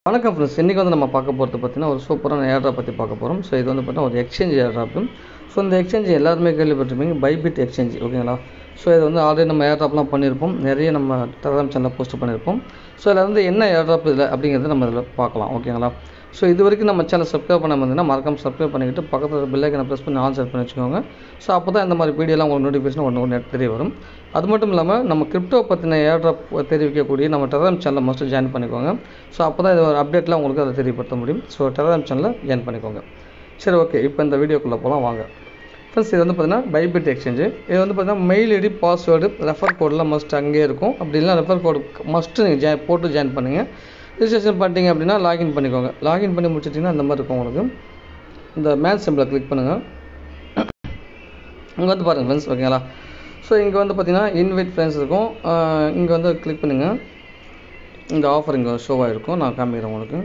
வணக்கம் ஃப்ரெண்ட்ஸ் இன்றைக்கி வந்து நம்ம பார்க்க போகிறது பார்த்தீங்கன்னா ஒரு சூப்பரான ஏர்ட்ராப் பற்றி பார்க்க போகிறோம் ஸோ இது வந்து பார்த்தீங்கன்னா ஒரு எக்ஸ்சேஞ்ச் ஏர்ட்ராப்பு ஸோ இந்த எக்ஸ்சேஞ்ச் எல்லாருமே கேள்விப்பட்டிருப்பீங்க பைபிட் எக்ஸ்சேஞ்ச் ஓகேங்களா ஸோ இது வந்து ஆல்ரெடி நம்ம ஏர்ட்ராப்லாம் பண்ணியிருப்போம் நிறைய நம்ம டெலகிராம் சேனலில் போஸ்ட் பண்ணியிருப்போம் ஸோ இதில் வந்து என்ன ஏர்ட்ராப் இதில் அப்படிங்கிறத நம்ம இதில் பார்க்கலாம் ஓகேங்களா ஸோ இது வரைக்கும் நம்ம சேனல் சப்ஸ்கிரைப் பண்ண வந்தீங்கன்னா மறக்காம சப்ஸ்கிரைப் பண்ணிக்கிட்டு பக்கத்தில் பெல் ஐக்கனை ப்ரெஸ் பண்ணி ஆன் செட் பண்ணி வச்சுக்கோங்க ஸோ அப்போ தான் இந்த மாதிரி வீடியோலாம் உங்களுக்கு நோட்டிஃபிகேஷன் ஒன்று ஒன்று தெரிய வரும் அது மட்டும் இல்லாமல் நம்ம கிரிப்டோ பற்றின ஏர்ட்ராப் தெரிவிக்கக்கூடிய நம்ம டெலகிராம் சேனலில் மஸ்ட்டு ஜாயின் பண்ணிக்கோங்க ஸோ அப்போ தான் இது ஒரு அப்டேட்லாம் உங்களுக்கு அதை தெரியப்படுத்த முடியும் ஸோ டெலகிராம் சேனலில் ஜாயின் பண்ணிக்கோங்க சரி ஓகே இப்போ இந்த வீடியோக்குள்ளே போகலாம் வாங்க ஃப்ரெண்ட்ஸ் இது வந்து பார்த்தீங்கன்னா பைபிட் எக்ஸ்சேஞ்சு இது வந்து பார்த்தீங்கன்னா மெயில் ஐடி பாஸ்வேர்டு ரெஃபர் கோடெலாம் மஸ்ட் அங்கேயே இருக்கும் அப்படி இல்லைனா ரெஃபர் கோடு மஸ்ட்டு நீங்கள் ஜாயின் போட்டு ஜாயின் பண்ணுங்கள் ரிஜிஸ்ட்ரேஷன் பண்ணிட்டீங்க அப்படின்னா லாகின் பண்ணிக்கோங்க லாகின் பண்ணி முடிச்சிட்டிங்கன்னா இந்த மாதிரி இருக்கும் உங்களுக்கு இந்த மேன் சிம்பிளை கிளிக் பண்ணுங்கள் இங்கே வந்து பாருங்கள் ஃப்ரெண்ட்ஸ் ஓகேங்களா ஸோ இங்கே வந்து பார்த்தீங்கன்னா இன்வைட் ஃப்ரெண்ட்ஸ் இருக்கும் இங்கே வந்து கிளிக் பண்ணுங்கள் இந்த ஆஃபர் இங்கே ஷோவாக இருக்கும் நான் காமிக்கிறேன் உங்களுக்கு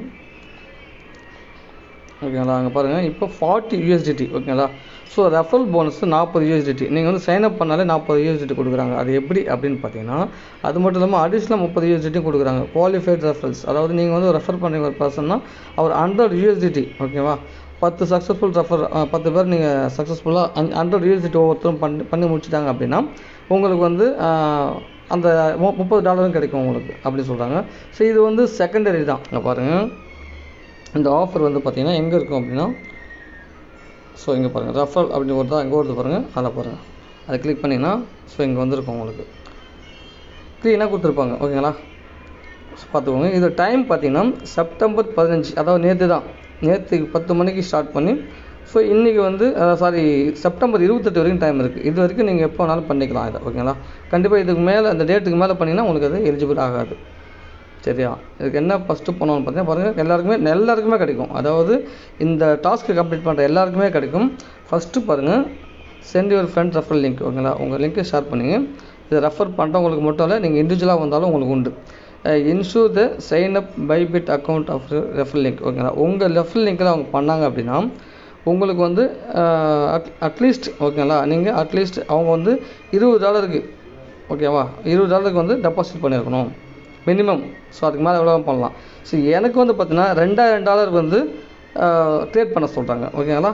ஓகேங்களா அங்கே பாருங்கள் இப்போ ஃபார்ட்டி யூஎஸ்டிடி ஓகேங்களா ஸோ ரெஃபரல் போனஸ் நாற்பது யூஎஸ்டிடி நீங்கள் வந்து சைன் அப் பண்ணாலே நாற்பது யூஎஸ்டிடி கொடுக்குறாங்க அது எப்படி அப்படின்னு பார்த்தீங்கன்னா அது மட்டும் இல்லாமல் அடிஷ்னல் முப்பது யூஎஸ்டிடி கொடுக்குறாங்க குவாலிஃபைட் ரெஃபரல்ஸ் அதாவது நீங்கள் வந்து ரெஃபர் பண்ணுற ஒரு பர்சன்னா அவர் ஹண்ட்ரட் யூஎஸ்டிடி ஓகேவா பத்து சக்ஸஸ்ஃபுல் ரெஃபர் பத்து பேர் நீங்கள் சக்ஸஸ்ஃபுல்லாக ஹண்ட்ரட் யூஎஸ்டிடி ஒவ்வொருத்தரும் பண்ணி பண்ணி முடிச்சிட்டாங்க அப்படின்னா உங்களுக்கு வந்து அந்த மு- முப்பது டாலரும் கிடைக்கும் உங்களுக்கு அப்படின்னு சொல்கிறாங்க ஸோ இது வந்து செகண்டரி தான் இங்கே பாருங்கள் இந்த ஆஃபர் வந்து பார்த்தீங்கன்னா எங்கே இருக்கும் அப்படின்னா ஸோ இங்கே பாருங்கள் ரெஃபரல் அப்படின்னு ஒரு தான் இங்கே வருது பாருங்கள் அதில் பாருங்கள் அதை கிளிக் பண்ணிங்கன்னா ஸோ இங்கே வந்திருக்கும் உங்களுக்கு க்ளீனாக கொடுத்துருப்பாங்க ஓகேங்களா ஸோ பார்த்துக்கோங்க இது டைம் பார்த்தீங்கன்னா செப்டம்பர் பதினஞ்சு அதாவது நேற்று தான் நேற்று பத்து மணிக்கு ஸ்டார்ட் பண்ணி ஸோ இன்றைக்கி வந்து சாரி செப்டம்பர் இருபத்தெட்டு வரைக்கும் டைம் இருக்குது இது வரைக்கும் நீங்கள் எப்போ வேணாலும் பண்ணிக்கலாம் இதை ஓகேங்களா கண்டிப்பாக இதுக்கு மேலே அந்த டேட்டுக்கு மேலே பண்ணிங்கன்னா உங்களுக்கு அது எலிஜிபிள் ஆகாது சரியா இதுக்கு என்ன ஃபஸ்ட்டு பண்ணணும்னு பார்த்தீங்கன்னா பாருங்கள் எல்லாருக்குமே எல்லாருக்குமே கிடைக்கும் அதாவது இந்த டாஸ்க்கு கம்ப்ளீட் பண்ணுற எல்லாருக்குமே கிடைக்கும் ஃபஸ்ட்டு பாருங்கள் send your friend refer link ஓகேங்களா உங்கள் லிங்க்கை ஷேர் பண்ணுங்க இதை ரெஃபர் பண்ணுறவங்களுக்கு மட்டும் இல்லை நீங்கள் இண்டிவிஜுவலாக வந்தாலும் உங்களுக்கு உண்டு ensure the sign up Bybit account of refer link ஓகேங்களா உங்கள் ரெஃபர் லிங்க்கில் அவங்க பண்ணாங்க அப்படின்னா உங்களுக்கு வந்து அட்லீஸ்ட் ஓகேங்களா நீங்கள் அட்லீஸ்ட் அவங்க வந்து இருபது டாலருக்கு ஓகேவா இருபது டாலருக்கு வந்து டெபாசிட் பண்ணியிருக்கணும் மினிமம் ஸோ அதுக்கு மேலே எவ்வளோ பண்ணலாம் ஸோ எனக்கு வந்து பார்த்தீங்கன்னா ரெண்டாயிரம் டாலர் வந்து ட்ரேட் பண்ண சொல்கிறாங்க ஓகேங்களா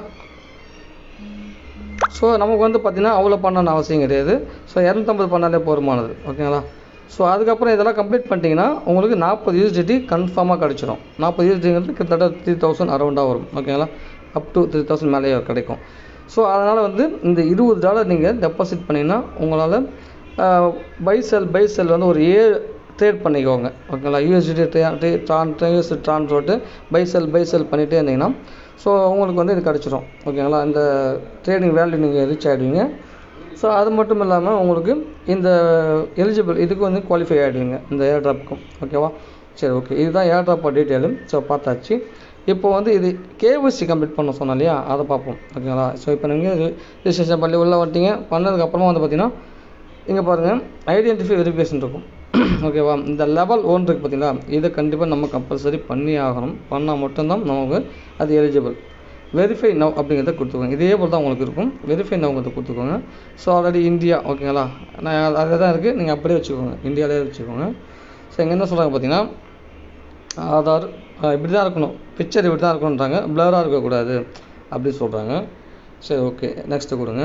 ஸோ நமக்கு வந்து பார்த்திங்கன்னா அவ்வளோ பண்ணணும்னு அவசியம் கிடையாது ஸோ இரநூத்தம்பது பண்ணாலே போதுமானது ஓகேங்களா ஸோ அதுக்கப்புறம் இதெல்லாம் கம்ப்ளீட் பண்ணிட்டீங்கன்னா உங்களுக்கு நாற்பது யூஎஸ்டிடி கன்ஃபார்மாக கிடச்சிரும் நாற்பது யூஎஸ்டிங்கிறது கிட்டத்தட்ட த்ரீ தௌசண்ட் அரௌண்டாக வரும் ஓகேங்களா அப் டு த்ரீ தௌசண்ட் மேலேயே கிடைக்கும் ஸோ அதனால் வந்து இந்த இருபது டாலர் நீங்கள் டெபாசிட் பண்ணிங்கன்னா உங்களால் பை செல் பை செல் வந்து ஒரு ஏழு ட்ரேட் பண்ணிக்கோங்க ஓகேங்களா யூஎஸ்டி ட்ரான் யூஎஸ்டி ட்ரான் சொல்லிட்டு பை செல் பை செல் பண்ணிகிட்டே இருந்தீங்கன்னா ஸோ உங்களுக்கு வந்து இது கிடச்சிரும் ஓகேங்களா இந்த ட்ரேடிங் வேல்யூ நீங்கள் ரீச் ஆகிடுவீங்க ஸோ அது மட்டும் இல்லாமல் உங்களுக்கு இந்த எலிஜிபிள் இதுக்கு வந்து குவாலிஃபை ஆகிடுவீங்க இந்த ஏர் ட்ராப்புக்கும் ஓகேவா சரி ஓகே இதுதான் ஏர் ட்ராப் டீட்டெயிலு ஸோ பார்த்தாச்சு இப்போ வந்து இது கேஒசி கம்ப்ளீட் பண்ண சொன்னோம் இல்லையா அதை பார்ப்போம் ஓகேங்களா ஸோ இப்போ நீங்கள் ரிஜிஸ்ட்ரேஷன் பண்ணி உள்ளே வந்துட்டீங்க பண்ணதுக்கப்புறமா வந்து பார்த்தீங்கன்னா இங்கே பாருங்கள் ஐடென்டிஃபை வெரிஃபிகேஷன் இருக்கும் ஓகேவா இந்த லெவல் ஒன் இருக்குது பார்த்தீங்களா இதை கண்டிப்பாக நம்ம கம்பல்சரி பண்ணி ஆகணும் பண்ணால் மட்டும்தான் நமக்கு அது எலிஜிபிள் வெரிஃபை நவ் அப்படிங்கிறத கொடுத்துக்கோங்க இதே போல் தான் உங்களுக்கு இருக்கும் வெரிஃபை நவ்ங்கிறத கொடுத்துக்கோங்க ஸோ ஆல்ரெடி இந்தியா ஓகேங்களா நான் அதே தான் இருக்குது நீங்கள் அப்படியே வச்சுக்கோங்க இந்தியாவிலே வச்சுக்கோங்க ஸோ இங்கே என்ன சொல்கிறாங்க பார்த்தீங்கன்னா ஆதார் அஹ் இப்படி தான் இருக்கணும் பிக்சர் இப்படி தான் இருக்கணுன்றாங்க பிளராக இருக்கக்கூடாது அப்படி சொல்கிறாங்க சரி ஓகே நெக்ஸ்ட்டு கொடுங்க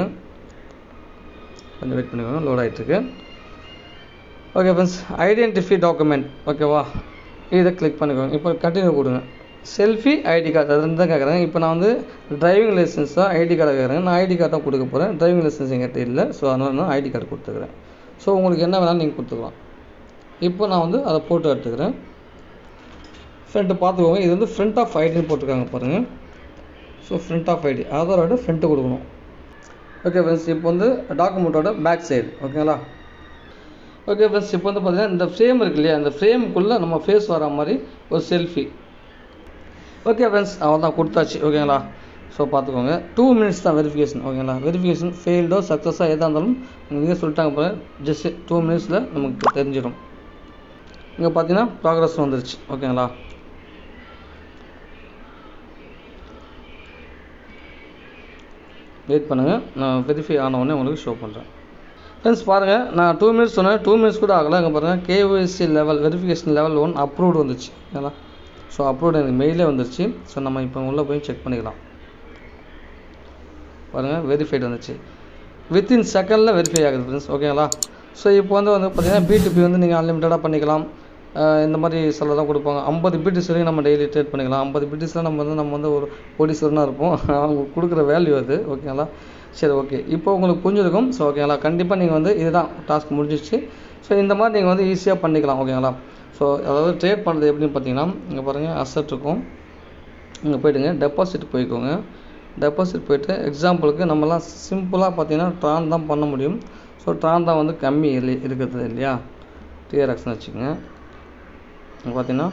கொஞ்சம் வெயிட் பண்ணிக்கோங்க லோட் ஆகிட்டுருக்கு ஓகே ஃப்ரெண்ட்ஸ் ஐடென்டிஃபை டாக்குமெண்ட் ஓகேவா இதை கிளிக் பண்ணிக்கோங்க இப்போ கண்டினியூ கொடுங்க செல்ஃபி ஐடி கார்டு அது ரெண்டு தான் கேட்குறாங்க இப்போ நான் வந்து டிரைவிங் லைசன்ஸ் தான் ஐடி கார்டை கேட்குறேன் நான் ஐடி கார்டு தான் கொடுக்க போகிறேன் டிரைவிங் லைசன்ஸ் எங்கிட்ட இல்லை ஸோ அதனால் நான் ஐடி கார்டு கொடுத்துக்கிறேன் ஸோ உங்களுக்கு என்ன வேணாலும் நீங்கள் கொடுத்துக்கலாம் இப்போ நான் வந்து அதை போட்டோ எடுத்துக்கிறேன் ஃப்ரண்ட்டு பார்த்துக்கோங்க இது வந்து ஃப்ரண்ட் ஆஃப் ஐடின்னு போட்டிருக்காங்க பாருங்கள் ஸோ ஃப்ரண்ட் ஆஃப் ஐடி ஆதாரோட ஃப்ரண்ட்டு கொடுக்கணும் ஓகே ஃப்ரெண்ட்ஸ் இப்போ வந்து டாக்குமெண்ட்டோட பேக் சைடு ஓகேங்களா ஓகே ஃப்ரெண்ட்ஸ் இப்போ வந்து பார்த்தீங்கன்னா இந்த ஃப்ரேம் இருக்கு இல்லையா இந்த ஃப்ரேமுக்குள்ளே நம்ம ஃபேஸ் வர மாதிரி ஒரு செல்ஃபி ஓகே ஃப்ரெண்ட்ஸ் அவள் தான் கொடுத்தாச்சு ஓகேங்களா ஸோ பார்த்துக்கோங்க டூ மினிட்ஸ் தான் வெரிஃபிகேஷன் ஓகேங்களா வெரிஃபிகேஷன் ஃபெயில்டோ சக்ஸஸாக எதாக இருந்தாலும் நீங்கள் சொல்லிட்டாங்க போல ஜஸ்ட் டூ மினிட்ஸில் நமக்கு தெரிஞ்சிடும் இங்கே பார்த்தீங்கன்னா ப்ராக்ரஸ் வந்துருச்சு ஓகேங்களா வெயிட் பண்ணுங்கள் நான் வெரிஃபை ஆன உடனே உங்களுக்கு ஷோ பண்ணுறேன் ஃப்ரெண்ட்ஸ் பாருங்கள் நான் டூ மினிட்ஸ் சொன்னேன் டூ மினிட்ஸ் கூட ஆகலை இங்கே பாருங்கள் KYC level verification level one approved வந்துச்சு ஓகேங்களா ஸோ அப்லோட் எனக்கு மெயிலே வந்துருச்சு ஸோ நம்ம இப்போ உள்ளே போய் செக் பண்ணிக்கலாம் பாருங்கள் வெரிஃபைட் வந்துச்சு வித்தின் செகண்டில் வெரிஃபை ஆகுது ஃப்ரெண்ட்ஸ் ஓகேங்களா ஸோ இப்போ வந்து வந்து பார்த்தீங்கன்னா பிடிபி வந்து நீங்கள் அன்லிமிட்டடாக பண்ணிக்கலாம் அஹ் இந்த மாதிரி சில தான் கொடுப்பாங்க ஐம்பது பிடிஸ் வரைக்கும் நம்ம டெய்லி ட்ரேட் பண்ணிக்கலாம் ஐம்பது பிடிஸ்லாம் நம்ம வந்து நம்ம வந்து ஒரு கோடீஸ்வரனாக இருப்போம் அவங்க கொடுக்குற வேல்யூ அது ஓகேங்களா சரி ஓகே இப்போ உங்களுக்கு புரிஞ்சிருக்கும் ஸோ ஓகேங்களா கண்டிப்பாக நீங்கள் வந்து இதுதான் டாஸ்க் முடிஞ்சிச்சு ஸோ இந்த மாதிரி நீங்கள் வந்து ஈஸியாக பண்ணிக்கலாம் ஓகேங்களா ஸோ அதாவது ட்ரேட் பண்ணுறது எப்படின்னு பார்த்தீங்கன்னா இங்கே பாருங்கள் அசட் இருக்கும் இங்கே போய்ட்டுங்க டெபாசிட் போய்க்கோங்க டெபாசிட் போயிட்டு எக்ஸாம்பிளுக்கு நம்மலாம் சிம்பிளாக பார்த்தீங்கன்னா ட்ரான் தான் பண்ண முடியும் ஸோ ட்ரான் தான் வந்து கம்மி இல்லை இருக்கிறது இல்லையா டிஆர்எக்ஸ்னு வச்சுக்கோங்க இங்கே பார்த்தீங்கன்னா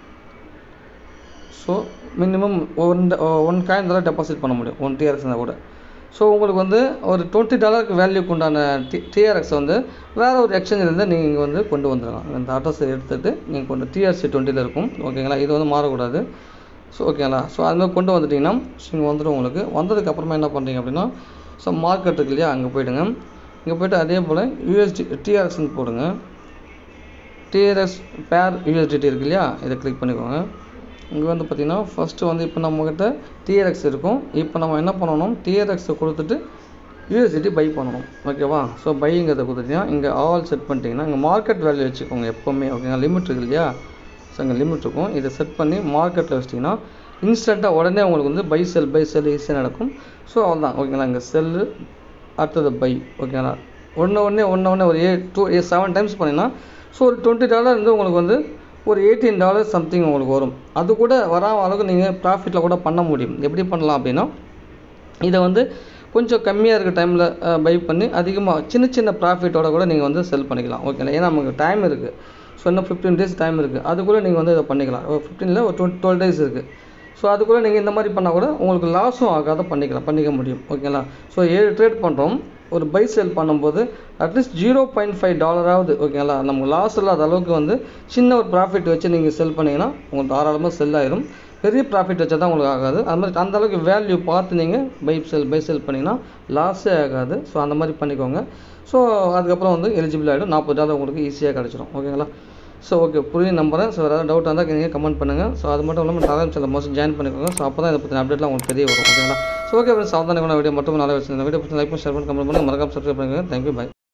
so minimum one one coin தான் டெபாசிட் பண்ண முடியும் ஒன் டிஆர்எக்ஸ் கூட ஸோ உங்களுக்கு வந்து ஒரு டுவெண்ட்டி டாலருக்கு வேல்யூக்கு உண்டான டி டிஆர்எக்ஸ் வந்து வேறு ஒரு எக்ஸ்சேஞ்சிலேருந்து நீங்கள் இங்கே வந்து கொண்டு வந்துடலாம் இந்த அட்ரஸ் எடுத்துகிட்டு நீங்கள் கொண்டு டிஆர்சி டுவெண்ட்டியில் இருக்கும் ஓகேங்களா இது வந்து மாறக்கூடாது ஸோ ஓகேங்களா ஸோ அது மாதிரி கொண்டு வந்துட்டிங்கன்னா இங்கே வந்துடும் உங்களுக்கு வந்ததுக்கு அப்புறமா என்ன பண்ணுறீங்க அப்படின்னா ஸோ மார்க்கெட் இருக்கு இல்லையா அங்கே போயிடுங்க இங்கே போய்ட்டு அதே போல் யூஎஸ்டி டிஆர்எக்ஸ்னு போடுங்க டிஆர்எஸ் பேர் யூஎஸ்டிடி இருக்கு இல்லையா இதை கிளிக் பண்ணிக்கோங்க இங்கே வந்து பார்த்திங்கன்னா ஃபஸ்ட்டு வந்து இப்போ நம்மக்கிட்ட டிஆர்எக்ஸ் இருக்கும் இப்போ நம்ம என்ன பண்ணணும் டிஆர்எக்ஸை கொடுத்துட்டு யூஎஸ்டிடி பை பண்ணணும் ஓகேவா ஸோ பைங்கிறத கொடுத்துட்டிங்கன்னா இங்கே ஆல் செட் பண்ணிட்டீங்கன்னா இங்கே மார்க்கெட் வேல்யூ வச்சுக்கோங்க எப்போவுமே ஓகேங்களா லிமிட் இருக்கு இல்லையா ஸோ இங்கே லிமிட் இருக்கும் இதை செட் பண்ணி மார்க்கெட்டில் வச்சிட்டிங்கன்னா இன்ஸ்டண்ட்டாக உடனே உங்களுக்கு வந்து பை செல் பை செல் ஈஸியாக நடக்கும் ஸோ அவ்வளோதான் ஓகேங்களா இங்கே செல்லு அடுத்தது பை ஓகேங்களா ஒன்று ஒன்றே ஒன்று ஒன்று ஒரு a two a seven times பண்ணிங்கன்னா ஸோ ஒரு டுவெண்ட்டி டாலர் வந்து உங்களுக்கு வந்து ஒரு எயிட்டீன் டாலர் சம்திங் உங்களுக்கு வரும் அது கூட வராம அளவுக்கு நீங்கள் ப்ராஃபிட்டில் கூட பண்ண முடியும் எப்படி பண்ணலாம் அப்படின்னா இதை வந்து கொஞ்சம் கம்மியாக இருக்க டைமில் பை பண்ணி அதிகமாக சின்ன சின்ன ப்ராஃபிட்டோட கூட நீங்கள் வந்து செல் பண்ணிக்கலாம் ஓகேங்களா ஏன்னா நமக்கு டைம் இருக்குது ஸோ இன்னும் ஃபிஃப்டீன் டேஸ் டைம் இருக்குது அதுக்குள்ளே நீங்கள் வந்து இதை பண்ணிக்கலாம் ஒரு ஃபிஃப்டீனில் ஒரு டுவெண்ட் டுவெல் டேஸ் இருக்குது ஸோ அதுக்குள்ளே நீங்கள் இந்த மாதிரி பண்ணால் கூட உங்களுக்கு லாஸும் ஆகாத பண்ணிக்கலாம் பண்ணிக்க முடியும் ஓகேங்களா ஸோ ஏழு ட்ரேட் பண்ணுறோம் ஒரு பை செல் பண்ணும்போது அட்லீஸ்ட் ஜீரோ பாயிண்ட் ஃபைவ் டாலராவது ஓகேங்களா நமக்கு லாஸ் இல்லாத அளவுக்கு வந்து சின்ன ஒரு ப்ராஃபிட் வச்சு நீங்கள் செல் பண்ணிங்கன்னா உங்களுக்கு தாராளமாக செல் ஆயிரும் பெரிய ப்ராஃபிட் வச்சா தான் உங்களுக்கு ஆகாது அது மாதிரி அந்த அளவுக்கு வேல்யூ பார்த்து நீங்கள் பை செல் பை செல் பண்ணிங்கன்னா லாஸே ஆகாது ஸோ அந்த மாதிரி பண்ணிக்கோங்க ஸோ அதுக்கப்புறம் வந்து எலிஜிபிள் ஆகிடும் நாற்பது டாலர் உங்களுக்கு ஈஸியாக கிடச்சிரும் ஓகேங்களா ஸோ ஓகே புரியும் நம்புறேன் ஸோ ஏதாவது டவுட் இருந்தால் நீங்கள் கமெண்ட் பண்ணுங்கள் ஸோ அது மட்டும் இல்லாமல் டெலாம் சேனல் மோஸ்ட் ஜாயின் பண்ணிக்கோங்க ஸோ அப்போ தான் இதை பற்றின அப்டேட்லாம் உங்களுக்கு தெரிய வரும் ஓகேங்களா ஸோ ஓகே ஃப்ரெண்ட்ஸ் சாதாரண வீடியோ மட்டும் நல்லா வச்சுருந்தேன் வீடியோ பற்றி லைக் பண்ணி ஷேர் பண்ணி கமெண்ட் பண்ணி மறக்காம சப்ஸ்கிரைப் பண்ணுங்கள் தேங்க்யூ பை